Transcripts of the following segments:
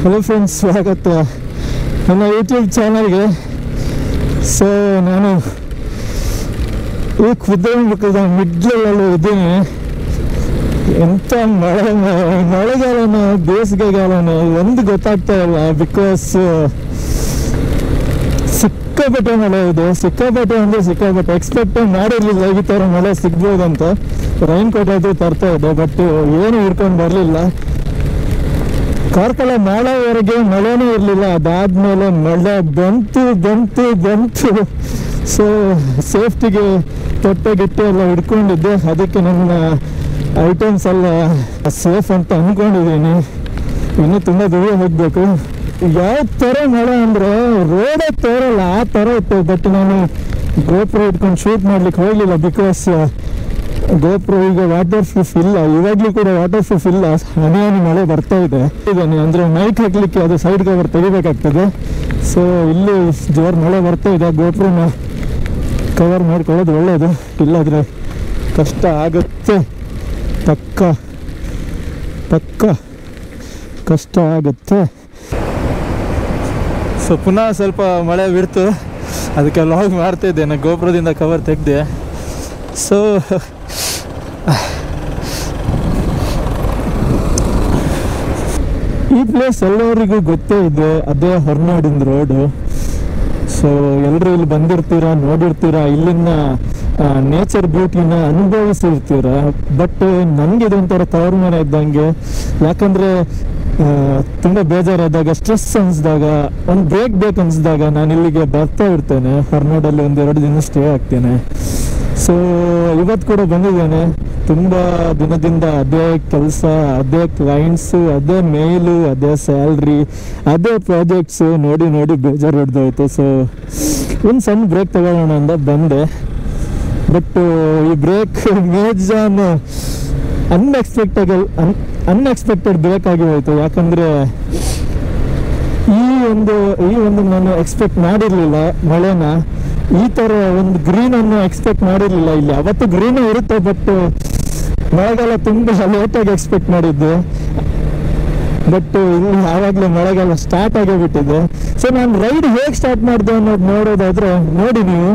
hello friends ಸ್ವಾಗತ ನನ್ನ YouTube ಚಾನಲ್ಗೆ ಸೊ ನಾನು ಈ ಕುದುರೆಮುಖದ ಮಿಡ್ಲಲ್ಲೂ ಇದ್ದೀನಿ ಎಂಥ ಮಳೆ ಮ- ಮಳೆಗಾಲನ ಬೇಸಿಗೆಗಾಲನ ಒಂದು ಗೊತ್ತಾಗ್ತಾ ಇಲ್ಲ ಬಿಕಾಸ್ ಸಿಕ್ಕಾಪಟ್ಟೆ ಮಳೆ ಇದೆ ಸಿಕ್ಕಾಪಟ್ಟೆ ಅಂದರೆ ಸಿಕ್ಕಾಪಟ್ಟೆ ಎಕ್ಸ್ಪೆಕ್ಟ್ ಮಾಡಿರಲಿಲ್ಲ ಈ ಥರ ಮಳೆ ಸಿಗ್ಬೋದಂತ ರೈನ್ ಕೋಟ್ ಆದರೂ ತರ್ತಾ ಇದೆ ಬಟ್ ಏನು ಹಿಡ್ಕೊಂಡು ಬರಲಿಲ್ಲ ಕಾರ್ಕಳ ನಾಳೆವರೆಗೆ ಮಳೆನೇ ಇರಲಿಲ್ಲ ಅದಾದ್ಮೇಲೆ ಮಳೆ ಬಂತು ಬಂತು ಬಂತು ಸೊ ಸೇಫ್ಟಿಗೆ ತೊಟ್ಟೆ ಗಿಟ್ಟೆ ಎಲ್ಲ ಹಿಡ್ಕೊಂಡಿದ್ದೆ ಅದಕ್ಕೆ ನನ್ನ ಐಟಮ್ಸ್ ಎಲ್ಲ ಸೇಫ್ ಅಂತ ಅಂದ್ಕೊಂಡಿದ್ದೀನಿ ಇನ್ನೂ ತುಂಬ ದೂರ ಹೋಗಬೇಕು ಯಾವ ಥರ ಮಳೆ ಅಂದರೆ ರೋಡೇ ತೋರಲ್ಲ ಆ ಥರ ಇತ್ತು ಬಟ್ ನಾನು ಗೋಪುರ ಇಟ್ಕೊಂಡು ಶೂಟ್ ಮಾಡ್ಲಿಕ್ಕೆ ಹೋಗಲಿಲ್ಲ ಬಿಕಾಸ್ ಗೋಪುರ ಈಗ ವಾಟರ್ ಪ್ರೂಫ್ ಇಲ್ಲ ಇವಾಗ್ಲೂ ಕೂಡ ವಾಟರ್ ಪ್ರೂಫ್ ಇಲ್ಲ ಹನಿ ಹನಿ ಮಳೆ ಬರ್ತಾ ಇದೆ ಇದ್ದಾನೆ ಅಂದ್ರೆ ಮೈಕ್ ಹಾಕ್ಲಿಕ್ಕೆ ಅದು ಸೈಡ್ ಕವರ್ ತೆಗಿಬೇಕಾಗ್ತದೆ ಸೊ ಇಲ್ಲಿ ಜೋರ್ ಮಳೆ ಬರ್ತಾ ಇದೆ ಗೋಪುರನ ಕವರ್ ಮಾಡ್ಕೊಳ್ಳೋದು ಒಳ್ಳೇದು ಇಲ್ಲಾದ್ರೆ ಕಷ್ಟ ಆಗುತ್ತೆ ಪಕ್ಕ ಪಕ್ಕ ಕಷ್ಟ ಆಗುತ್ತೆ ಸೊ ಪುನಃ ಸ್ವಲ್ಪ ಮಳೆ ಬಿಡ್ತು ಅದಕ್ಕೆ ಲಾಗ್ ಮಾಡ್ತಾ ಇದ್ದೇನೆ ಗೋಪುರದಿಂದ ಕವರ್ ತೆಗೆದೆ ಸೊ ಈ ಪ್ಲೇಸ್ ಎಲ್ಲರಿಗೂ ಗೊತ್ತೇ ಇದೆ ಅದೇ ಹೊರನಾಡಿನ ರೋಡು ಸೊ ಎಲ್ಲರೂ ಇಲ್ಲಿ ಬಂದಿರ್ತೀರಾ ನೋಡಿರ್ತೀರಾ ಇಲ್ಲಿನ ನೇಚರ್ ಬ್ಯೂಟಿನ ಅನುಭವಿಸಿರ್ತೀರ ಬಟ್ ನನಗೆ ಇದೊಂಥರ ತವರು ಮನೆ ಇದ್ದಂಗೆ ಯಾಕಂದ್ರೆ ಆ, ತುಂಬಾ ಬೇಜಾರಾದಾಗ ಸ್ಟ್ರೆಸ್ ಅನ್ಸ್ದಾಗ ಒಂದು ಬ್ರೇಕ್ ಬೇಕು ಅನ್ಸ್ದಾಗ ನಾನು ಇಲ್ಲಿಗೆ ಬರ್ತಾ ಇರ್ತೇನೆ ಹೊರನಾಡಲ್ಲಿ ಒಂದೆರಡು ದಿನ ಸ್ಟೇ ಆಗ್ತೇನೆ ಸೊ ಇವತ್ತು ಕೂಡ ಬಂದಿದ್ದೇನೆ ತುಂಬ ದಿನದಿಂದ ಅದೇ ಕೆಲಸ ಅದೇ ಕ್ಲೈಂಟ್ಸು ಅದೇ ಮೇಲು ಅದೇ ಸ್ಯಾಲ್ರಿ ಅದೇ ಪ್ರಾಜೆಕ್ಟ್ಸು ನೋಡಿ ನೋಡಿ ಬೇಜಾರು ಹಿಡ್ದೋಯ್ತು ಸೊ ಒಂದು ಸಣ್ಣ ಬ್ರೇಕ್ ತಗೊಳ್ಳೋಣ ಅಂತ ಬಂದೆ ಬಟ್ ಈ ಬ್ರೇಕ್ ಮೇಜಾನ್ ಅನ್ಎಕ್ಸ್ಪೆಕ್ಟೆಡ್ ಅನ್ ಅನ್ಎಕ್ಸ್ಪೆಕ್ಟೆಡ್ ಬ್ರೇಕ್ ಆಗಿ ಹೋಯ್ತು ಯಾಕಂದ್ರೆ ಈ ಒಂದು ಈ ಒಂದು ನಾನು ಎಕ್ಸ್ಪೆಕ್ಟ್ ಮಾಡಿರ್ಲಿಲ್ಲ ಮಳೆನ ಈ ತರ ಒಂದು ಗ್ರೀನ್ ಅನ್ನು ಎಕ್ಸ್ಪೆಕ್ಟ್ ಮಾಡಿರ್ಲಿಲ್ಲ ಇಲ್ಲಿ ಅವತ್ತು ಗ್ರೀನ್ ಇರುತ್ತೆ ಬಟ್ ಮಳೆಗಾಲ ತುಂಬಾ ಲೇಟಾಗಿ ಎಕ್ಸ್ಪೆಕ್ಟ್ ಮಾಡಿದ್ದೆ ಬಟ್ ಇಲ್ಲಿ ಯಾವಾಗಲೂ ಮಳೆಗಾಲ ಸ್ಟಾರ್ಟ್ ಆಗೇ ಬಿಟ್ಟಿದೆ ಸೊ ನಾನು ರೈಡ್ ಹೇಗೆ ಸ್ಟಾರ್ಟ್ ಮಾಡಿದೆ ಅನ್ನೋದು ನೋಡೋದಾದ್ರೆ ನೋಡಿ ನೀವು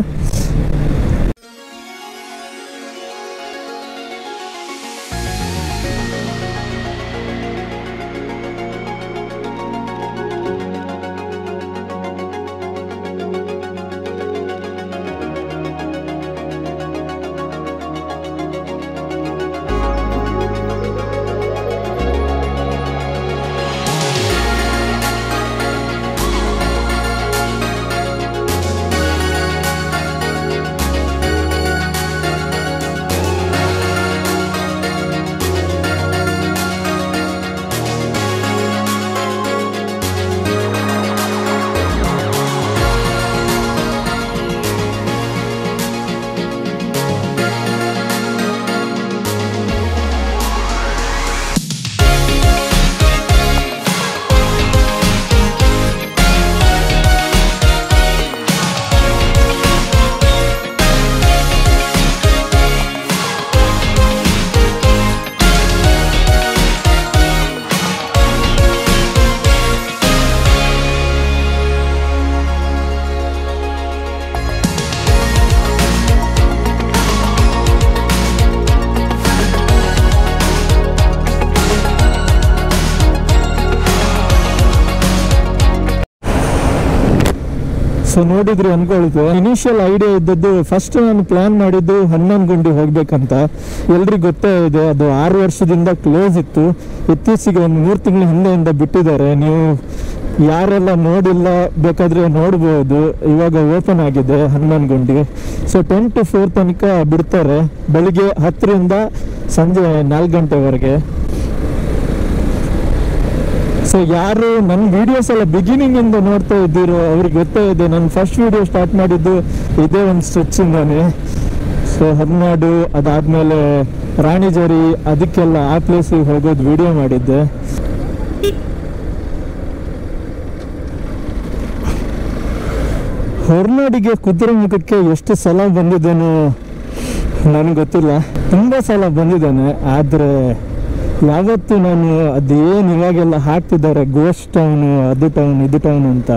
ಸೊ ನೋಡಿದ್ರು ಅನ್ಕೊಳ್ತು ಇನಿಷಿಯಲ್ ಐಡಿಯಾ ಇದ್ದದ್ದು ಫಸ್ಟ್ ನಾನು ಪ್ಲಾನ್ ಮಾಡಿದ್ದು ಹನ್ನೊಂದು ಗುಂಡಿ ಹೋಗ್ಬೇಕಂತ ಎಲ್ರಿಗೂ ಗೊತ್ತೇ ಇದೆ ಅದು ಆರು ವರ್ಷದಿಂದ ಕ್ಲೋಸ್ ಇತ್ತು ಇತ್ತೀಚೆಗೆ ಒಂದು ಮೂರು ತಿಂಗಳ ಹಿಂದೆಯಿಂದ ಬಿಟ್ಟಿದ್ದಾರೆ ನೀವು ಯಾರೆಲ್ಲ ನೋಡಿಲ್ಲ ಬೇಕಾದ್ರೆ ನೋಡ್ಬೋದು ಇವಾಗ ಓಪನ್ ಆಗಿದೆ ಹನ್ನೊಂದು ಗುಂಡಿ ಸೊ ಟೆನ್ ಟು ಫೋರ್ ತನಕ ಬಿಡ್ತಾರೆ ಬೆಳಿಗ್ಗೆ ಹತ್ತರಿಂದ ಸಂಜೆ ನಾಲ್ಕು ಗಂಟೆವರೆಗೆ ಸೊ ಯಾರು ನನ್ನ ವಿಡಿಯೋಸ್ ಎಲ್ಲ ಬಿಗಿನಿಂಗ್ ಇಂದ ನೋಡ್ತಾ ಇದ್ದೀರೋ ಅವ್ರಿಗೆ ಗೊತ್ತೇ ಇದೆ ನಾನು ಫಸ್ಟ್ ವಿಡಿಯೋ ಸ್ಟಾರ್ಟ್ ಮಾಡಿದ್ದು ಇದೇ ಒಂದು ಸ್ಟ್ರೆಚ್ ಇಂದಾನೆ ಸೊ ಹೊರನಾಡು ಅದಾದ್ಮೇಲೆ ರಾಣಿಜರಿ ಅದಕ್ಕೆಲ್ಲ ಆ ಪ್ಲೇಸಿಗೆ ಹೋಗೋದು ವಿಡಿಯೋ ಮಾಡಿದ್ದೆ ಹೊರನಾಡಿಗೆ ಕುದುರೆಮುಖಕ್ಕೆ ಎಷ್ಟು ಸಲ ಬಂದಿದ್ದೇನೋ ನನಗೆ ಗೊತ್ತಿಲ್ಲ ತುಂಬ ಸಲ ಬಂದಿದ್ದೇನೆ ಆದರೆ ಯಾವತ್ತು ನಾನು ಅದೇನು ಇವಾಗೆಲ್ಲ ಹಾಕ್ತಿದ್ದಾರೆ ಗೋಸ್ಟ್ ಟೌನು ಅದು ಟೌನ್ ಇದು ಟೌನ್ ಅಂತ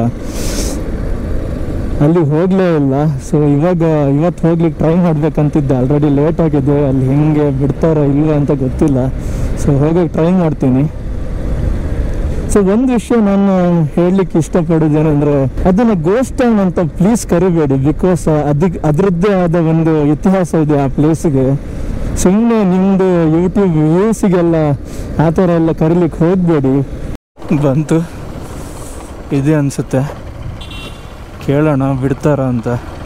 ಅಲ್ಲಿ ಹೋಗಲೇ ಇಲ್ಲ ಸೊ ಇವಾಗ ಇವತ್ತು ಹೋಗ್ಲಿಕ್ಕೆ ಟ್ರೈ ಮಾಡ್ಬೇಕಂತಿದ್ದೆ ಆಲ್ರೆಡಿ ಲೇಟ್ ಆಗಿದೆ ಅಲ್ಲಿ ಹೆಂಗೆ ಬಿಡ್ತಾರೋ ಇಲ್ವಾ ಅಂತ ಗೊತ್ತಿಲ್ಲ ಸೊ ಹೋಗಕ್ಕೆ ಟ್ರೈ ಮಾಡ್ತೀನಿ ಸೊ ಒಂದು ವಿಷಯ ನಾನು ಹೇಳಲಿಕ್ಕೆ ಇಷ್ಟಪಡೋದೇನೆಂದ್ರೆ ಅದನ್ನ ಗೋಸ್ಟ್ ಟೌನ್ ಅಂತ ಪ್ಲೀಸ್ ಕರಿಬೇಡಿ ಬಿಕಾಸ್ ಅದಕ್ಕೆ ಅದರದ್ದೇ ಆದ ಒಂದು ಇತಿಹಾಸ ಇದೆ ಆ ಪ್ಲೇಸಿಗೆ ಸುಮ್ಮನೆ ನಿಮ್ಮದು ಯೂಟ್ಯೂಬ್ ವ್ಯೂಸಿಗೆಲ್ಲ ಆ ಥರ ಎಲ್ಲ ಕರಿಲಿಕ್ಕೆ ಹೋಗಬೇಡಿ ಬಂತು ಇದೆ ಅನಿಸುತ್ತೆ ಕೇಳೋಣ ಬಿಡ್ತಾರ ಅಂತ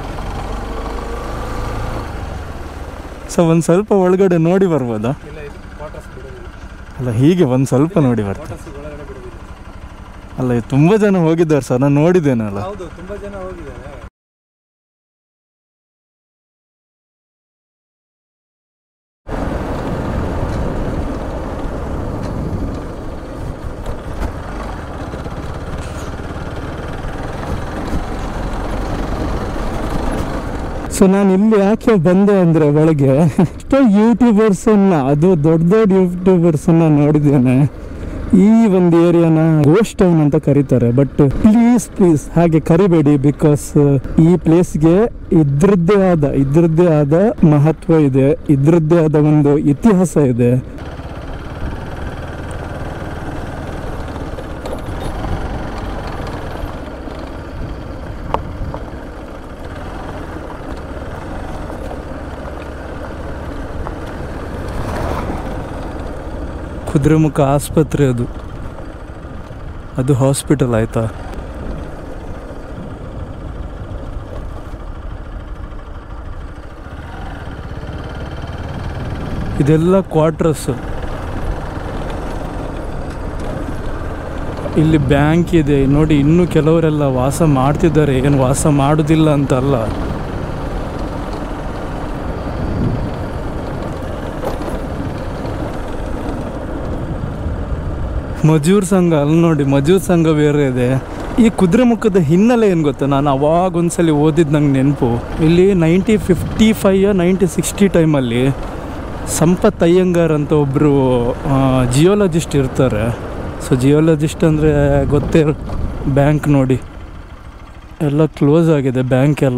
ಸೊ ಒಂದು ಸ್ವಲ್ಪ ಒಳಗಡೆ ನೋಡಿ ಬರ್ಬೋದಾ ಇಲ್ಲ ಇದು ಕ್ವಾರ್ಟರ್ಸ್ ಬಿಡೋದಿಲ್ಲ ಅಲ್ಲ ಹೀಗೆ ಒಂದು ಸ್ವಲ್ಪ ನೋಡಿ ಬರ್ತೀನಿ ಕ್ವಾರ್ಟರ್ಸ್ ಒಳಗಡೆ ಬಿಡೋದಿಲ್ಲ ಅಲ್ಲ ಇದು ತುಂಬ ಜನ ಹೋಗಿದ್ದಾರೆ ಸರ್ ನಾನು ನೋಡಿದ್ದೇನಲ್ಲ ಹೌದು ತುಂಬಾ ಜನ ಹೋಗಿದ್ದಾರೆ ಸೊ ನಾನು ಇಲ್ಲಿ ಯಾಕೆ ಬಂದೆ ಅಂದ್ರೆ ಒಳಗೆ ಎಷ್ಟೋ ಯೂಟ್ಯೂಬರ್ಸ್ ಅದು ದೊಡ್ಡ ದೊಡ್ಡ ಯೂಟ್ಯೂಬರ್ಸ್ ನೋಡಿದ್ದೇನೆ ಈ ಒಂದು ಏರಿಯಾನ ಗೋಸ್ಟ್ ಟೌನ್ ಅಂತ ಕರೀತಾರೆ ಬಟ್ ಪ್ಲೀಸ್ ಪ್ಲೀಸ್ ಹಾಗೆ ಕರಿಬೇಡಿ ಬಿಕಾಸ್ ಈ ಪ್ಲೇಸ್ಗೆ ಇದ್ರದ್ದೇ ಆದ ಇದ್ರದ್ದೇ ಆದ ಮಹತ್ವ ಇದೆ ಇದ್ರದ್ದೇ ಆದ ಒಂದು ಇತಿಹಾಸ ಇದೆ ಕುದುರೆಮುಖ ಆಸ್ಪತ್ರೆ ಅದು ಅದು ಹಾಸ್ಪಿಟಲ್ ಆಯ್ತಾ ಇದೆಲ್ಲ ಕ್ವಾರ್ಟರ್ಸ್ ಇಲ್ಲಿ ಬ್ಯಾಂಕ್ ಇದೆ ನೋಡಿ ಇನ್ನೂ ಕೆಲವರೆಲ್ಲ ವಾಸ ಮಾಡ್ತಿದ್ದಾರೆ ಏನು ವಾಸ ಮಾಡುದಿಲ್ಲ ಅಂತ ಅಲ್ಲ ಮಜೂರ್ ಸಂಘ ಅಲ್ಲಿ ನೋಡಿ ಮಜೂರ್ ಸಂಘ ಬೇರೆ ಇದೆ ಈ ಕುದುರೆಮುಖದ ಹಿನ್ನೆಲೆ ಏನು ಗೊತ್ತಾ ನಾನು ಅವಾಗ ಒಂದ್ಸಲಿ ಓದಿದ್ದು ನಂಗೆ ನೆನಪು ಇಲ್ಲಿ ninety fifty five ninety sixty ಟೈಮಲ್ಲಿ ಸಂಪತ್ ಅಯ್ಯಂಗಾರ್ ಅಂತ ಒಬ್ಬರು ಜಿಯೋಲಜಿಸ್ಟ್ ಇರ್ತಾರೆ ಸೊ ಜಿಯೋಲಜಿಸ್ಟ್ ಅಂದರೆ ಗೊತ್ತೇ ಬ್ಯಾಂಕ್ ನೋಡಿ ಎಲ್ಲ ಕ್ಲೋಸ್ ಆಗಿದೆ ಬ್ಯಾಂಕ್ ಎಲ್ಲ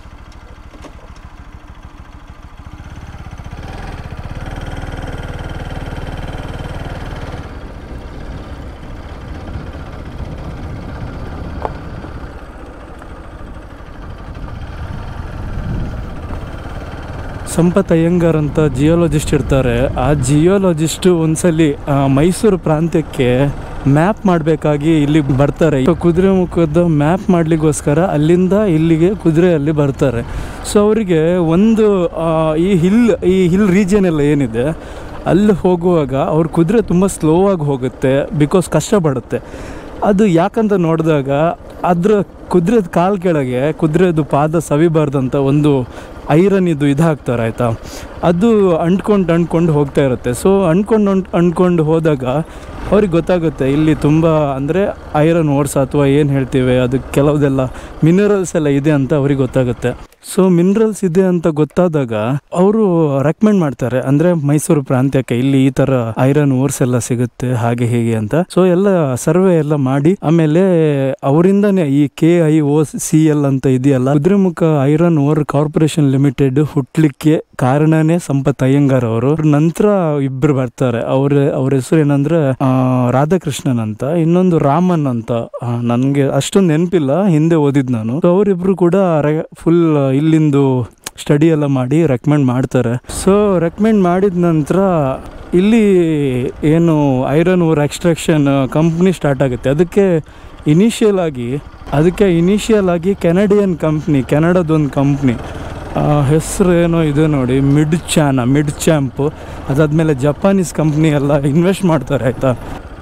ಸಂಪತ್ ಅಯ್ಯಂಗಾರ್ ಅಂತ ಜಿಯೋಲಜಿಸ್ಟ್ ಇರ್ತಾರೆ ಆ ಜಿಯೋಲಜಿಸ್ಟು ಒಂದ್ಸಲಿ ಆ, ಮೈಸೂರು ಪ್ರಾಂತ್ಯಕ್ಕೆ ಮ್ಯಾಪ್ ಮಾಡಬೇಕಾಗಿ ಇಲ್ಲಿಗೆ ಬರ್ತಾರೆ ಸೊ ಕುದುರೆ ಮುಖದ ಮ್ಯಾಪ್ ಮಾಡ್ಲಿಕ್ಕೋಸ್ಕರ ಅಲ್ಲಿಂದ ಇಲ್ಲಿಗೆ ಕುದುರೆಯಲ್ಲಿ ಬರ್ತಾರೆ ಸೊ ಅವರಿಗೆ ಒಂದು ಆ, ಈ ಹಿಲ್ ಈ ಹಿಲ್ ರೀಜಿಯನ್ ಎಲ್ಲ ಏನಿದೆ ಅಲ್ಲಿ ಹೋಗುವಾಗ ಅವ್ರ ಕುದುರೆ ತುಂಬ ಸ್ಲೋ ಆಗಿ ಹೋಗುತ್ತೆ ಬಿಕಾಸ್ ಕಷ್ಟಪಡುತ್ತೆ ಅದು ಯಾಕಂತ ನೋಡಿದಾಗ ಅದ್ರ ಕುದುರೆದ ಕಾಲ್ ಕೆಳಗೆ ಕುದುರೆದು ಪಾದ ಸವಿಬಾರ್ದಂತ ಒಂದು ಐರನ್ ಇದು ಇದು ಹಾಕ್ತಾರೆ ಆಯಿತಾ ಅದು ಅಂಟ್ಕೊಂಡು ಅಂಟ್ಕೊಂಡು ಹೋಗ್ತಾ ಇರುತ್ತೆ ಸೊ ಅಂಟ್ಕೊಂಡು ಅಂಟ್ ಅಂಟ್ಕೊಂಡು ಹೋದಾಗ ಅವ್ರಿಗೆ ಗೊತ್ತಾಗುತ್ತೆ ಇಲ್ಲಿ ತುಂಬ ಅಂದರೆ ಐರನ್ ಓರ್ಸ್ ಅಥವಾ ಏನು ಹೇಳ್ತೀವಿ ಅದು ಕೆಲವುದೆಲ್ಲ ಮಿನರಲ್ಸ್ ಎಲ್ಲ ಇದೆ ಅಂತ ಅವ್ರಿಗೆ ಗೊತ್ತಾಗುತ್ತೆ ಸೊ ಮಿನರಲ್ಸ್ ಇದೆ ಅಂತ ಗೊತ್ತಾದಾಗ ಅವರು ರೆಕಮೆಂಡ್ ಮಾಡ್ತಾರೆ ಅಂದರೆ ಮೈಸೂರು ಪ್ರಾಂತ್ಯಕ್ಕೆ ಇಲ್ಲಿ ಈ ಥರ ಐರನ್ ಓರ್ಸ್ ಎಲ್ಲ ಸಿಗುತ್ತೆ ಹಾಗೆ ಹೀಗೆ ಅಂತ ಸೊ ಎಲ್ಲ ಸರ್ವೆ ಎಲ್ಲ ಮಾಡಿ ಆಮೇಲೆ ಅವರಿಂದನೇ ಈ K I O C L ಅಂತ ಇದೆಯಲ್ಲ Kudremukh iron ore corporation limited ಹುಟ್ಲಿಕ್ಕೆ ಕಾರಣನೇ ಸಂಪತ್ ಅಯ್ಯಂಗಾರ್ ಅವರು ಅವ್ರ ನಂತರ ಇಬ್ರು ಬರ್ತಾರೆ ಅವ್ರ ಅವ್ರ ಹೆಸರು ಏನಂದ್ರೆ ಆ, ರಾಧಾಕೃಷ್ಣನ್ ಅಂತ ಇನ್ನೊಂದು ರಾಮನ್ ಅಂತ ಆ, ನನ್ಗೆ ಅಷ್ಟೊಂದು ನೆನಪಿಲ್ಲ ಹಿಂದೆ ಓದಿದ್ ನಾನು ಸೊ ಅವರಿಬ್ರು ಕೂಡ ಫುಲ್ ಇಲ್ಲಿಂದು ಸ್ಟಡಿ ಎಲ್ಲ ಮಾಡಿ ರೆಕಮೆಂಡ್ ಮಾಡ್ತಾರೆ ಸೊ ರೆಕಮೆಂಡ್ ಮಾಡಿದ ನಂತರ ಇಲ್ಲಿ ಏನು iron ore extraction company start ಆಗುತ್ತೆ ಅದಕ್ಕೆ ಇನಿಷಿಯಲ್ ಆಗಿ ಅದಕ್ಕೆ ಇನಿಷಿಯಲ್ ಆಗಿ ಕೆನಡಿಯನ್ ಕಂಪ್ನಿ ಕೆನಡಾದೊಂದು ಕಂಪ್ನಿ ಹೆಸರು ಏನೋ ಇದೆ ನೋಡಿ ಮಿಡ್ ಚಾನ ಮಿಡ್ ಚಾಂಪ್ ಅದಾದಮೇಲೆ ಜಪಾನೀಸ್ ಕಂಪ್ನಿ ಎಲ್ಲ ಇನ್ವೆಸ್ಟ್ ಮಾಡ್ತಾರೆ ಆಯಿತಾ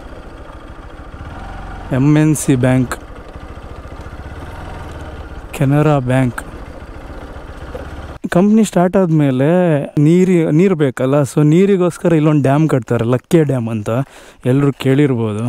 M N C bank Canara bank company start ಆದಮೇಲೆ ನೀರಿ ನೀರು ಬೇಕಲ್ಲ ಸೊ ನೀರಿಗೋಸ್ಕರ ಇಲ್ಲೊಂದು ಡ್ಯಾಮ್ ಕಟ್ತಾರೆ ಲಕ್ಕೆ ಡ್ಯಾಮ್ ಅಂತ ಎಲ್ಲರೂ ಕೇಳಿರ್ಬೋದು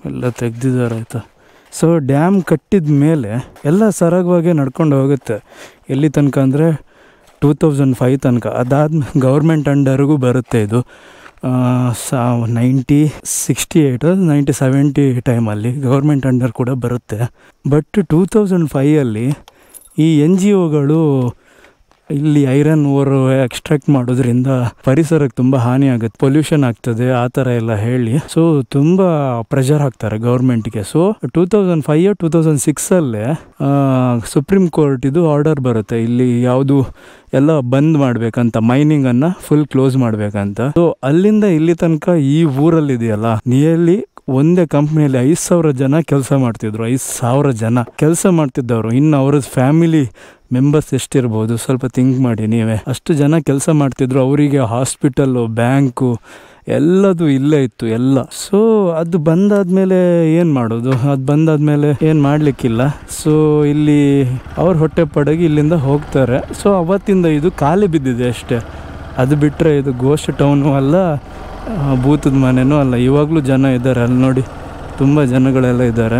ಎಲ್ಲ ತೆಗ್ದಿದ್ದಾರೆ ಆಯಿತಾ ಸೊ ಡ್ಯಾಮ್ ಕಟ್ಟಿದ ಮೇಲೆ ಎಲ್ಲ ಸರಾಗವಾಗಿ ನಡ್ಕೊಂಡು ಹೋಗುತ್ತೆ ಎಲ್ಲಿ ತನಕ ಅಂದರೆ ಟೂ ತೌಸಂಡ್ ಫೈವ್ ತನಕ ಅದಾದ್ಮೇಲೆ ಗೌರ್ಮೆಂಟ್ ಅಂಡರ್ಗೂ ಬರುತ್ತೆ ಇದು ಸಾ ninety sixty eight ninety seventy ಟೈಮಲ್ಲಿ ಗೌರ್ಮೆಂಟ್ ಅಂಡರ್ ಕೂಡ ಬರುತ್ತೆ ಬಟ್ ಟೂ ತೌಸಂಡ್ ಫೈಯಲ್ಲಿ ಈ ಎನ್ ಜಿ ಒಗಳು ಇಲ್ಲಿ ಐರನ್ ಓರ್ ಎಕ್ಸ್ಟ್ರಾಕ್ಟ್ ಮಾಡೋದ್ರಿಂದ ಪರಿಸರಕ್ಕೆ ತುಂಬ ಹಾನಿ ಆಗುತ್ತೆ ಪೊಲ್ಯೂಷನ್ ಆಗ್ತದೆ ಆ ಥರ ಎಲ್ಲ ಹೇಳಿ ಸೊ ತುಂಬ ಪ್ರೆಷರ್ ಹಾಕ್ತಾರೆ ಗೌರ್ಮೆಂಟ್ಗೆ so two thousand five two thousand ಸಿಕ್ಸಲ್ಲೇ ಸುಪ್ರೀಂ ಕೋರ್ಟ್ ಇದು ಆರ್ಡರ್ ಬರುತ್ತೆ ಇಲ್ಲಿ ಯಾವುದು ಎಲ್ಲ ಬಂದ್ ಮಾಡಬೇಕಂತ ಮೈನಿಂಗನ್ನು ಫುಲ್ ಕ್ಲೋಸ್ ಮಾಡಬೇಕಂತ ಸೊ ಅಲ್ಲಿಂದ ಇಲ್ಲಿ ತನಕ ಈ ಊರಲ್ಲಿದೆಯಲ್ಲ ನಿಯರ್ಲಿ ಒಂದೇ ಕಂಪ್ನಿಯಲ್ಲಿ ಐದು ಸಾವಿರ ಜನ ಕೆಲಸ ಮಾಡ್ತಿದ್ರು ಐದು ಸಾವಿರ ಜನ ಕೆಲಸ ಮಾಡ್ತಿದ್ದವರು ಇನ್ನು ಅವ್ರ ಫ್ಯಾಮಿಲಿ ಮೆಂಬರ್ಸ್ ಎಷ್ಟಿರ್ಬೋದು ಸ್ವಲ್ಪ ಥಿಂಕ್ ಮಾಡಿ ನೀವೇ ಅಷ್ಟು ಜನ ಕೆಲಸ ಮಾಡ್ತಿದ್ರು ಅವರಿಗೆ ಹಾಸ್ಪಿಟಲ್ಲು ಬ್ಯಾಂಕು ಎಲ್ಲದು ಇಲ್ಲೇ ಇತ್ತು ಎಲ್ಲ ಸೊ ಅದು ಬಂದಾದ್ಮೇಲೆ ಏನು ಮಾಡೋದು ಅದು ಬಂದಾದ್ಮೇಲೆ ಏನು ಮಾಡಲಿಕ್ಕಿಲ್ಲ ಸೊ ಇಲ್ಲಿ ಅವ್ರ ಹೊಟ್ಟೆ ಪಡಗಿ ಇಲ್ಲಿಂದ ಹೋಗ್ತಾರೆ ಸೊ ಅವತ್ತಿಂದ ಇದು ಖಾಲಿ ಬಿದ್ದಿದೆ ಅಷ್ಟೇ ಅದು ಬಿಟ್ಟರೆ ಇದು ಗೋಸ್ಟ್ ಟೌನು ಅಲ್ಲ ಆ, ಭೂತದ ಮನೆನೂ ಅಲ್ಲ ಇವಾಗಲೂ ಜನ ಇದ್ದಾರೆ ಅಲ್ಲಿ ನೋಡಿ ತುಂಬ ಜನಗಳೆಲ್ಲ ಇದ್ದಾರೆ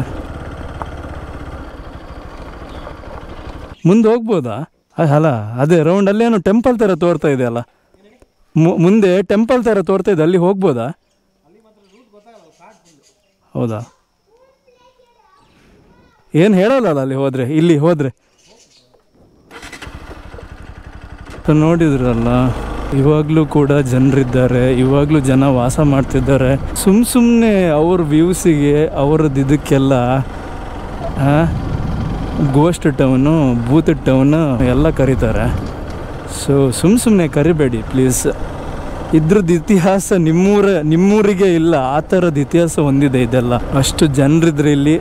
ಮುಂದೆ ಹೋಗ್ಬೋದಾ ಅ- ಅಲ್ಲ ಅದೇ ರೌಂಡ್ ಅಲ್ಲೇನು ಟೆಂಪಲ್ ಥರ ತೋರ್ತಾ ಇದೆ ಅಲ್ಲ ಮು- ಮುಂದೆ ಟೆಂಪಲ್ ಥರ ತೋರ್ತಾ ಇದೆ ಅಲ್ಲಿ ಹೋಗ್ಬೋದಾ ಹೌದಾ ಏನು ಹೇಳಲ್ಲ ಅಲ್ಲಿ ಹೋದರೆ ಇಲ್ಲಿ ಹೋದರೆ ನೋಡಿದ್ರಲ್ಲ ಇವಾಗಲೂ ಕೂಡ ಜನರಿದ್ದಾರೆ ಇವಾಗಲೂ ಜನ ವಾಸ ಮಾಡ್ತಿದ್ದಾರೆ ಸುಮ್ಮ ಸುಮ್ಮನೆ ಅವ್ರ ವ್ಯೂಸಿಗೆ ಅವ್ರದ್ದು ಇದಕ್ಕೆಲ್ಲ ಗೋಸ್ಟ್ ಟೌನು ಭೂತ ಟೌನು ಎಲ್ಲ ಕರೀತಾರೆ ಸೊ ಸುಮ್ಮ ಸುಮ್ಮನೆ ಕರಿಬೇಡಿ ಪ್ಲೀಸ್ ಇದ್ರದ್ದು ಇತಿಹಾಸ ನಿಮ್ಮೂರ ನಿಮ್ಮೂರಿಗೆ ಇಲ್ಲ ಆ ಥರದ ಇತಿಹಾಸ ಹೊಂದಿದೆ ಇದೆಲ್ಲ ಅಷ್ಟು ಜನರಿದ್ರೆ ಇಲ್ಲಿ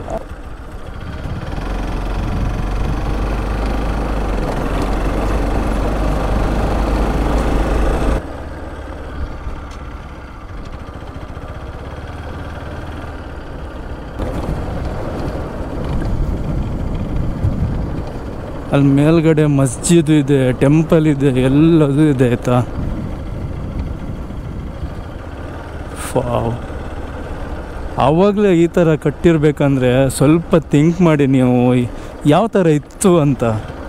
ಅಲ್ಲಿ ಮೇಲ್ಗಡೆ ಮಸ್ಜಿದ್ ಇದೆ ಟೆಂಪಲ್ ಇದೆ ಎಲ್ಲದೂ ಇದೆ ಆಯ್ತಾ ಫಾವ್ ಆವಾಗಲೇ ಈ ಥರ ಕಟ್ಟಿರ್ಬೇಕಂದ್ರೆ ಸ್ವಲ್ಪ ಥಿಂಕ್ ಮಾಡಿ ನೀವು ಯಾವ ಥರ ಇತ್ತು ಅಂತ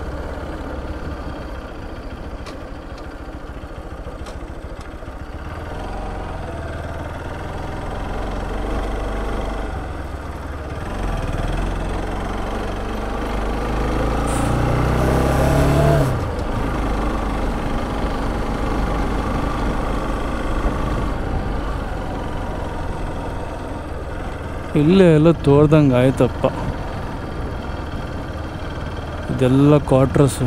ಇಲ್ಲೇ ಎಲ್ಲ ತೋರ್ದಂಗೆ ಆಯ್ತಪ್ಪ ಇದೆಲ್ಲ ಕ್ವಾರ್ಟರ್ಸು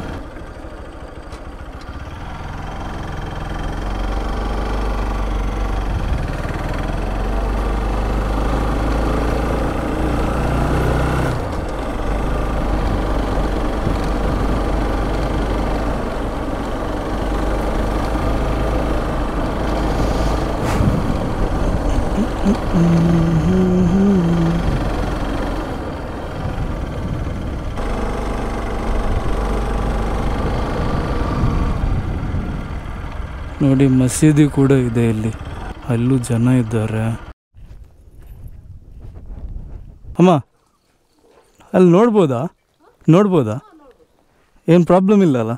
ನೋಡಿ ಮಸೀದಿ ಕೂಡ ಇದೆ ಇಲ್ಲಿ ಅಲ್ಲೂ ಜನ ಇದ್ದಾರೆ ಅಮ್ಮ ಅಲ್ಲಿ ನೋಡ್ಬೋದಾ ನೋಡ್ಬೋದಾ ಏನು ಪ್ರಾಬ್ಲಮ್ ಇಲ್ಲಲ್ಲ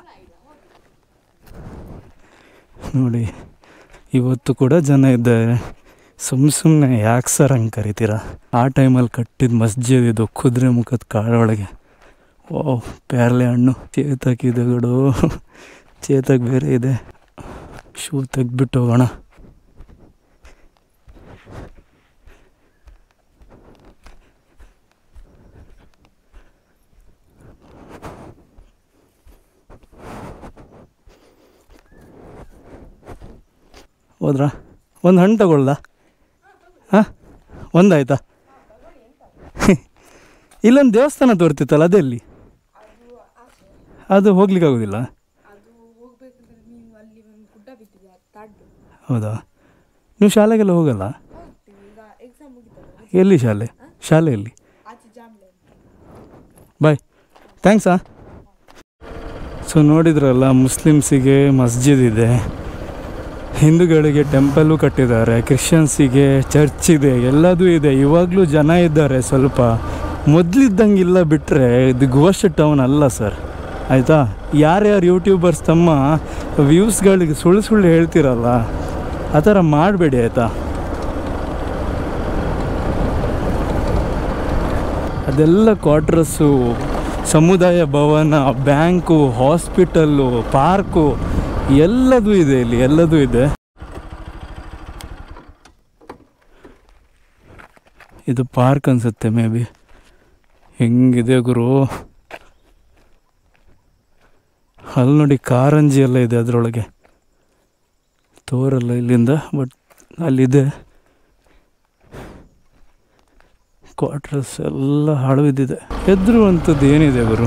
ನೋಡಿ ಇವತ್ತು ಕೂಡ ಜನ ಇದ್ದಾರೆ ಸುಮ್ಮ ಸುಮ್ಮನೆ ಯಾಕೆ ಸರ್ ಹಂಗೆ ಕರಿತೀರ ಆ ಟೈಮಲ್ಲಿ ಕಟ್ಟಿದ ಮಸ್ಜಿದ್ ಇದು ಕುದುರೆ ಮುಖದ ಕಾಡೊಳಗೆ ಓ ಪೇರ್ಲೆ ಹಣ್ಣು ಚೇತಕ್ ಇದೆ ಗಡು ಚೇತಕ್ ಬೇರೆ ಇದೆ ಶೂ ತೆಗ್ದ್ಬಿಟ್ಟು ಹೋಗೋಣ ಹೋದ್ರಾ ಒಂದು ಹಣ್ಣು ತಗೊಳ್ದ ಹಾಂ ಒಂದಾಯ್ತಾ ಇಲ್ಲೊಂದು ದೇವಸ್ಥಾನ ತೋರ್ತಿತ್ತಲ್ಲ ಅದೆಲ್ಲಿ ಅದು ಹೋಗ್ಲಿಕ್ಕೆ ಆಗೋದಿಲ್ಲ ಅದು ಹೋಗ್ಬೇಕಂದ್ರೆ ನೀವು ಅಲ್ಲಿ ಒಂದು ಗುಡ್ಡ ಬಿಟ್ಟಿದೆ ಅದು ದಾಟ್ಬೇಕು ಹೌದಾ ನೀವು ಶಾಲೆಗೆಲ್ಲ ಹೋಗಲ್ಲ ಹೋಗ್ತೀವಿ ಈಗ ಎಕ್ಸಾಮ್ ಮುಗಿತಲ್ಲ ಎಲ್ಲಿ ಶಾಲೆ ಶಾಲೆಯಲ್ಲಿ ಆಚೆ ಜಾಮ್ಲೆ ಬಾಯ್ ಥ್ಯಾಂಕ್ಸಾ ಸೊ ನೋಡಿದ್ರಲ್ಲ ಮುಸ್ಲಿಮ್ಸಿಗೆ ಮಸ್ಜಿದ್ ಇದೆ ಹಿಂದೂಗಳಿಗೆ ಟೆಂಪಲ್ಲು ಕಟ್ಟಿದ್ದಾರೆ ಕ್ರಿಶ್ಚಿಯನ್ಸಿಗೆ ಚರ್ಚ್ ಇದೆ ಎಲ್ಲದೂ ಇದೆ ಇವಾಗಲೂ ಜನ ಇದ್ದಾರೆ ಸ್ವಲ್ಪ ಮೊದಲಿದ್ದಂಗಿಲ್ಲ ಬಿಟ್ಟರೆ ಇದು ಗೋಸ್ಟ್ ಟೌನ್ ಅಲ್ಲ ಸರ್ ಆಯಿತಾ ಯಾರ್ಯಾರು ಯೂಟ್ಯೂಬರ್ಸ್ ತಮ್ಮ ವ್ಯೂಸ್ಗಳಿಗೆ ಸುಳ್ಳು ಸುಳ್ಳು ಹೇಳ್ತಿರಲ್ಲ ಆ ಥರ ಮಾಡಬೇಡಿ ಆಯಿತಾ ಅದೆಲ್ಲ ಕ್ವಾರ್ಟರ್ಸು ಸಮುದಾಯ ಭವನ ಬ್ಯಾಂಕು ಹಾಸ್ಪಿಟಲ್ಲು ಪಾರ್ಕು ಎಲ್ಲದೂ ಇದೆ ಇಲ್ಲಿ ಎಲ್ಲದೂ ಇದೆ ಇದು ಪಾರ್ಕ್ ಅನ್ಸುತ್ತೆ ಮೇ ಬಿ ಹೆಂಗಿದೆ ಗುರು ಅಲ್ಲಿ ನೋಡಿ ಕಾರಂಜಿ ಎಲ್ಲ ಇದೆ ಅದರೊಳಗೆ ತೋರಲ್ಲ ಇಲ್ಲಿಂದ ಬಟ್ ಅಲ್ಲಿದೆ ಕ್ವಾರ್ಟರ್ಸ್ ಎಲ್ಲ ಹಾಳು ಬಿದ್ದಿದೆ ಹೆದರುವಂಥದ್ದು ಏನಿದೆ ಗುರು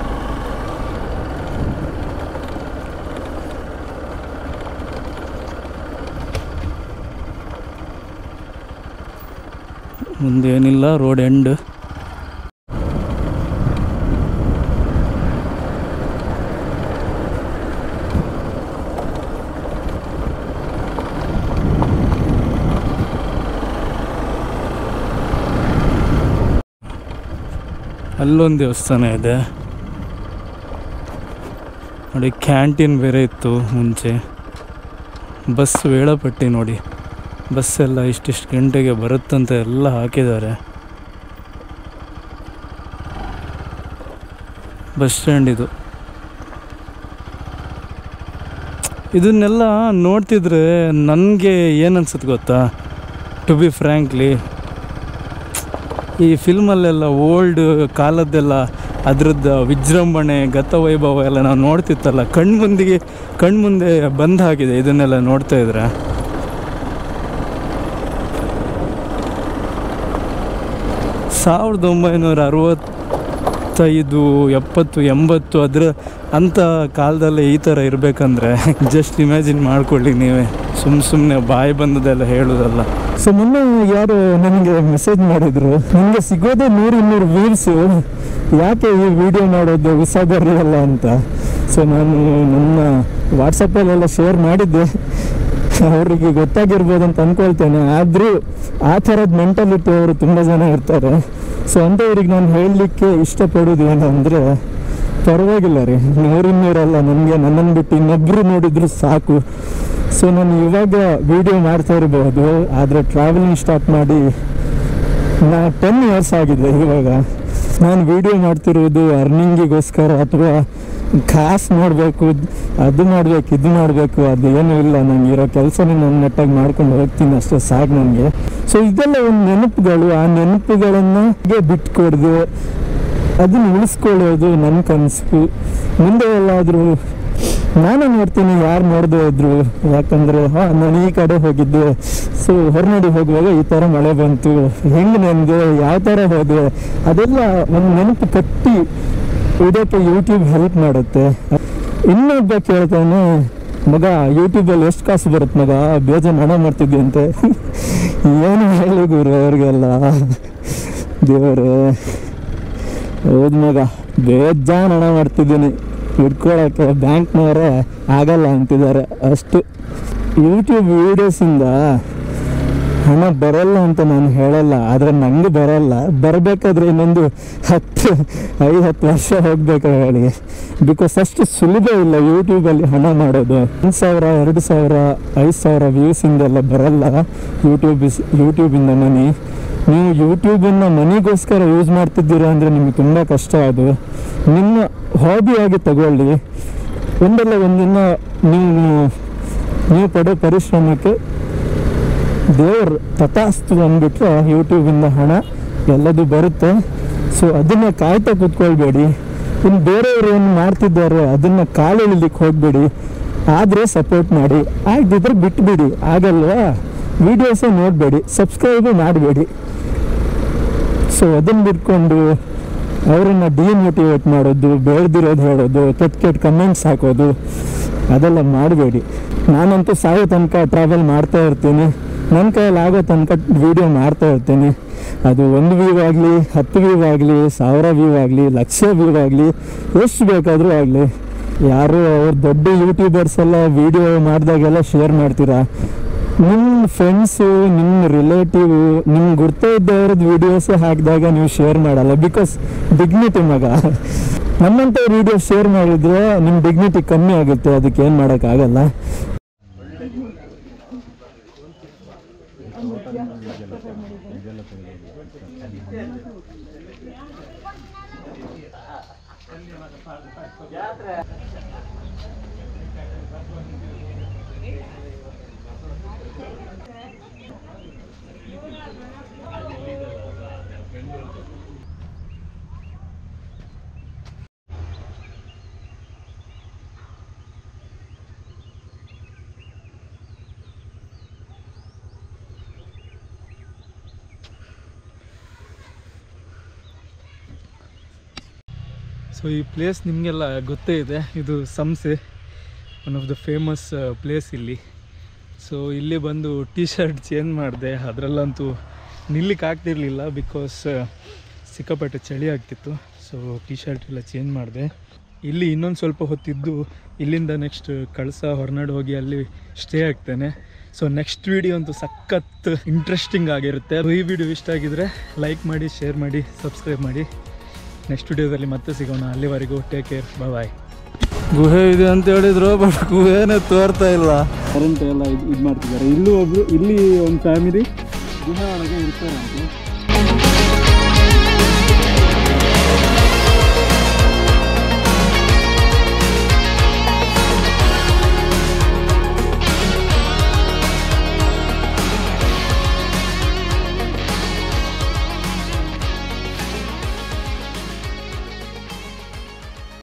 ಮುಂದೇನಿಲ್ಲ ರೋಡ್ ಎಂಡ್ ಅಲ್ಲೊಂದು ದೇವಸ್ಥಾನ ಇದೆ ನೋಡಿ ಕ್ಯಾಂಟೀನ್ ಬೇರೆ ಇತ್ತು ಮುಂಚೆ ಬಸ್ ವೇಳಾಪಟ್ಟಿ ನೋಡಿ ಬಸ್ ಎಲ್ಲ ಇಷ್ಟಿಷ್ಟು ಗಂಟೆಗೆ ಬರುತ್ತಂತ ಎಲ್ಲ ಹಾಕಿದ್ದಾರೆ ಬಸ್ ಸ್ಟ್ಯಾಂಡ್ ಇದು ಇದನ್ನೆಲ್ಲ ನೋಡ್ತಿದ್ರೆ ನನಗೆ ಏನನ್ಸುತ್ತೆ ಗೊತ್ತಾ ಟು ಬಿ ಫ್ರ್ಯಾಂಕ್ಲಿ ಈ ಫಿಲ್ಮಲ್ಲೆಲ್ಲ ಓಲ್ಡ್ ಕಾಲದ್ದೆಲ್ಲ ಅದ್ರದ್ದು ವಿಜೃಂಭಣೆ ಗತವೈಭವ ಎಲ್ಲ ನಾವು ನೋಡ್ತಿತ್ತಲ್ಲ ಕಣ್ಮುಂದಿಗೆ ಕಣ್ಮುಂದೆ ಬಂದ್ ಆಗಿದೆ ಇದನ್ನೆಲ್ಲ ನೋಡ್ತಾ ಇದ್ರೆ ಸಾವಿರದ ಒಂಬೈನೂರ ಅರವತ್ತೈದು ಎಪ್ಪತ್ತು ಎಂಬತ್ತು ಅದರ ಅಂಥ ಕಾಲದಲ್ಲೇ ಈ ಥರ ಇರಬೇಕಂದ್ರೆ ಜಸ್ಟ್ ಇಮ್ಯಾಜಿನ್ ಮಾಡ್ಕೊಳ್ಳಿ ನೀವೇ ಸುಮ್ಮ ಸುಮ್ಮನೆ ಬಾಯಿ ಬಂದದೆಲ್ಲ ಹೇಳೋದಲ್ಲ ಸೊ ಮೊನ್ನೆ ಯಾರು ನನಗೆ ಮೆಸೇಜ್ ಮಾಡಿದ್ರು ನಿಮಗೆ ಸಿಗೋದೇ ನೂರು ಇನ್ನೂರು ವ್ಯೂವ್ಸು ಯಾಕೆ ಈ ವಿಡಿಯೋ ಮಾಡೋದು ವಿಸ ಬರಲಿಲ್ಲ ಅಂತ ಸೊ ನಾನು ನನ್ನ ವಾಟ್ಸಪ್ಪಲ್ಲೆಲ್ಲ ಶೇರ್ ಮಾಡಿದ್ದೆ ಅವರಿಗೆ ಗೊತ್ತಾಗಿರ್ಬೋದು ಅಂತ ಅನ್ಕೊಳ್ತೇನೆ ಆದರೂ ಆ ಥರದ ಮೆಂಟಾಲಿಟಿ ಅವರು ತುಂಬ ಜನ ಇರ್ತಾರೆ ಸೊ ಅಂಥವ್ರಿಗೆ ನಾನು ಹೇಳಲಿಕ್ಕೆ ಇಷ್ಟಪಡೋದು ಏನಂದರೆ ಪರವಾಗಿಲ್ಲ ರೀ ನೂರಿನ್ನೂರಲ್ಲ ನನಗೆ ನನ್ನನ್ನು ಬಿಟ್ಟು ಇನ್ನೊಬ್ಬರು ನೋಡಿದ್ರು ಸಾಕು ಸೊ ನಾನು ಇವಾಗ ವಿಡಿಯೋ ಮಾಡ್ತಾ ಇರಬಹುದು ಆದರೆ ಟ್ರಾವೆಲಿಂಗ್ ಸ್ಟಾರ್ಟ್ ಮಾಡಿ ನಾ ಟೆನ್ ಇಯರ್ಸ್ ಆಗಿದೆ ಇವಾಗ ನಾನು ವಿಡಿಯೋ ಮಾಡ್ತಿರೋದು ಅರ್ನಿಂಗಿಗೋಸ್ಕರ ಅಥವಾ ಕಾಸು ಮಾಡಬೇಕು ಅದು ಮಾಡಬೇಕು ಇದು ಮಾಡಬೇಕು ಅದು ಏನೂ ಇಲ್ಲ ನಂಗೆ ಇರೋ ಕೆಲಸನೇ ನಾನು ನೆಟ್ಟಾಗಿ ಮಾಡ್ಕೊಂಡು ಹೋಗ್ತೀನಿ ಅಷ್ಟೇ ಸಾಕು ನನಗೆ ಸೊ ಇದೆಲ್ಲ ಒಂದು ನೆನಪುಗಳು ಆ ನೆನಪುಗಳನ್ನು ಬಿಟ್ಕೊಡ್ದು ಅದನ್ನು ಉಳಿಸ್ಕೊಳ್ಳೋದು ನನ್ನ ಕನಸು ಮುಂದೆ ಎಲ್ಲಾದರೂ ನಾನು ನೋಡ್ತೀನಿ ಯಾರು ನೋಡದೆ ಇದ್ರು ಯಾಕಂದರೆ ಹಾಂ ನಾನು ಈ ಕಡೆ ಹೋಗಿದ್ದೆ ಸೊ ಹೊರನಡಿ ಹೋಗುವಾಗ ಈ ಥರ ಮಳೆ ಬಂತು ಹೆಂಗೆ ನೆಂದೆ ಯಾವ ಥರ ಹೋದೆ ಅದೆಲ್ಲ ಒಂದು ನೆನಪು ಕಟ್ಟಿ ಇದಕ್ಕೆ ಯೂಟ್ಯೂಬ್ ಹೆಲ್ಪ್ ಮಾಡುತ್ತೆ ಇನ್ನೊಬ್ಬ ಕೇಳ್ತಾನೆ ಮಗ ಯೂಟ್ಯೂಬಲ್ಲಿ ಎಷ್ಟು ಕಾಸು ಬರುತ್ತೆ ಮಗ ಬೇಜಾನ್ ಹಣ ಮಾಡ್ತಿದ್ದೆ ಅಂತೆ ಏನು ಹೇಳಿ ಗುರು ಅವ್ರಿಗೆಲ್ಲ ದೇವರೇ ಹೌದು ಮಗ ಬೇಜಾನ್ ಹಣ ಮಾಡ್ತಿದ್ದೀನಿ ಇಟ್ಕೊಳಕ್ಕೆ ಬ್ಯಾಂಕ್ನವರೇ ಆಗಲ್ಲ ಅಂತಿದ್ದಾರೆ ಅಷ್ಟು ಯೂಟ್ಯೂಬ್ ವೀಡಿಯೋಸಿಂದ ಹಣ ಬರಲ್ಲ ಅಂತ ನಾನು ಹೇಳಲ್ಲ ಆದರೆ ನನಗೆ ಬರಲ್ಲ ಬರಬೇಕಾದ್ರೆ ಇನ್ನೊಂದು ಹತ್ತು ಐದು ಹತ್ತು ವರ್ಷ ಹೋಗ್ಬೇಕು ಹೇಳಿ ಬಿಕಾಸ್ ಅಷ್ಟು ಸುಲಭ ಇಲ್ಲ ಯೂಟ್ಯೂಬಲ್ಲಿ ಹಣ ಮಾಡೋದು ಒಂದು ಸಾವಿರ ಎರಡು ಸಾವಿರ ಐದು ಸಾವಿರ ವ್ಯೂಸಿಂದೆಲ್ಲ ಬರಲ್ಲ ಯೂಟ್ಯೂಬ್ ಇಸ್ ಯೂಟ್ಯೂಬಿಂದ ಮನಿ ನೀವು ಯೂಟ್ಯೂಬನ್ನು ಮನಿಗೋಸ್ಕರ ಯೂಸ್ ಮಾಡ್ತಿದ್ದೀರಾ ಅಂದರೆ ನಿಮಗೆ ತುಂಬ ಕಷ್ಟ ಅದು ನಿಮ್ಮ ಹಾಬಿಯಾಗಿ ತಗೊಳ್ಳಿ ಒಂದಲ್ಲ ಒಂದಿನ ನೀವು ನೀವು ಪಡೋ ಪರಿಶ್ರಮಕ್ಕೆ ದೇವ್ರ ತಥಾಸ್ತು ಅಂದ್ಬಿಟ್ರೆ ಯೂಟ್ಯೂಬಿಂದ ಹಣ ಎಲ್ಲದು ಬರುತ್ತೆ ಸೊ ಅದನ್ನು ಕಾಯ್ತಾ ಕೂತ್ಕೊಳ್ಬೇಡಿ ಇನ್ನು ಬೇರೆಯವರು ಏನು ಮಾಡ್ತಿದ್ದಾರೆ ಅದನ್ನು ಕಾಲೆಳಿಲಿಕ್ಕೆ ಹೋಗಬೇಡಿ ಆದರೆ ಸಪೋರ್ಟ್ ಮಾಡಿ ಆಗದಿದ್ರೆ ಬಿಟ್ಬಿಡಿ ಆಗಲ್ವಾ ವೀಡಿಯೋಸೇ ನೋಡಬೇಡಿ ಸಬ್ಸ್ಕ್ರೈಬು ಮಾಡಬೇಡಿ ಸೊ ಅದನ್ನು ಬಿಟ್ಕೊಂಡು ಅವರನ್ನು ಡಿಮೋಟಿವೇಟ್ ಮಾಡೋದು ಬೇಡ್ದಿರೋದು ಹೇಳೋದು ಕೆಟ್ಟ ಕೆಟ್ಟ ಕಮೆಂಟ್ಸ್ ಹಾಕೋದು ಅದೆಲ್ಲ ಮಾಡಬೇಡಿ ನಾನಂತೂ ಸಾಯೋ ತನಕ ಟ್ರಾವೆಲ್ ಮಾಡ್ತಾ ಇರ್ತೀನಿ ನನ್ನ ಕೈಯಲ್ಲಿ ಆಗೋ ತನಕ ವೀಡಿಯೋ ಮಾಡ್ತಾ ಇರ್ತೀನಿ ಅದು ಒಂದು ವ್ಯೂ ಆಗಲಿ ಹತ್ತು ವ್ಯೂ ಆಗಲಿ ಸಾವಿರ ವ್ಯೂ ಆಗಲಿ ಲಕ್ಷ ವ್ಯೂ ಆಗಲಿ ಎಷ್ಟು ಬೇಕಾದರೂ ಆಗಲಿ ಯಾರು ಅವ್ರು ದೊಡ್ಡ ಯೂಟ್ಯೂಬರ್ಸ್ ಎಲ್ಲ ವಿಡಿಯೋ ಮಾಡಿದಾಗೆಲ್ಲ ಶೇರ್ ಮಾಡ್ತೀರಾ ನಿಮ್ಮ ಫ್ರೆಂಡ್ಸು ನಿಮ್ಮ ರಿಲೇಟಿವ್ ನಿಮ್ಗೆ ಗುರ್ತ ಇದ್ದವ್ರದ್ದು ವಿಡಿಯೋಸ್ ಹಾಕಿದಾಗ ನೀವು ಶೇರ್ ಮಾಡಲ್ಲ ಬಿಕಾಸ್ ಡಿಗ್ನಿಟಿ ಮಗ ನಮ್ಮಂಥ ವಿಡಿಯೋ ಶೇರ್ ಮಾಡಿದ್ರೆ ನಿಮ್ಮ ಡಿಗ್ನಿಟಿ ಕಮ್ಮಿ ಆಗುತ್ತೆ ಅದಕ್ಕೆ ಏನು ಮಾಡೋಕ್ಕಾಗಲ್ಲ ಸೊ ಈ ಪ್ಲೇಸ್ ನಿಮಗೆಲ್ಲ ಗೊತ್ತೇ ಇದೆ ಇದು Samse one of the famous place ಇಲ್ಲಿ ಸೊ ಇಲ್ಲಿ ಬಂದು ಟಿ ಶರ್ಟ್ ಚೇಂಜ್ ಮಾಡಿದೆ ಅದರಲ್ಲಂತೂ ನಿಲ್ಲಿಕ್ಕೆ ಆಗ್ತಿರ್ಲಿಲ್ಲ ಬಿಕಾಸ್ ಸಿಕ್ಕಾಪಟ್ಟೆ ಚಳಿ ಆಗ್ತಿತ್ತು ಸೊ ಟಿ ಶರ್ಟ್ ಎಲ್ಲ ಚೇಂಜ್ ಮಾಡಿದೆ ಇಲ್ಲಿ ಇನ್ನೊಂದು ಸ್ವಲ್ಪ ಹೊತ್ತಿದ್ದು ಇಲ್ಲಿಂದ ನೆಕ್ಸ್ಟ್ ಕಳಸ ಹೊರನಾಡು ಹೋಗಿ ಅಲ್ಲಿ ಸ್ಟೇ ಆಗ್ತೇನೆ ಸೊ ನೆಕ್ಸ್ಟ್ ವಿಡಿಯೋ ಅಂತೂ ಸಖತ್ ಇಂಟ್ರೆಸ್ಟಿಂಗ್ ಆಗಿರುತ್ತೆ ಈ ವಿಡಿಯೋ ಇಷ್ಟ ಆಗಿದ್ರೆ ಲೈಕ್ ಮಾಡಿ ಶೇರ್ ಮಾಡಿ ಸಬ್ಸ್ಕ್ರೈಬ್ ಮಾಡಿ ನೆಕ್ಸ್ಟ್ ವಿಡಿಯೋದಲ್ಲಿ ಮತ್ತೆ ಸಿಗೋಣ ಅಲ್ಲಿವರೆಗೂ ಟೇಕ್ ಕೇರ್ ಬಾಯ್ ಗುಹೆ ಇದೆ ಅಂತ ಹೇಳಿದ್ರು ಬಟ್ ಗುಹೆನೇ ತೋರ್ತಾ ಇಲ್ಲ ಕರೆಂಟ್ ಎಲ್ಲ ಇದು ಮಾಡ್ತಿದ್ದಾರೆ ಇಲ್ಲೂ ಒಬ್ರು ಇಲ್ಲಿ ಒಂದು ಫ್ಯಾಮಿಲಿ ಗುಹೆ ಒಳಗೆ ಇರ್ತಾರೆ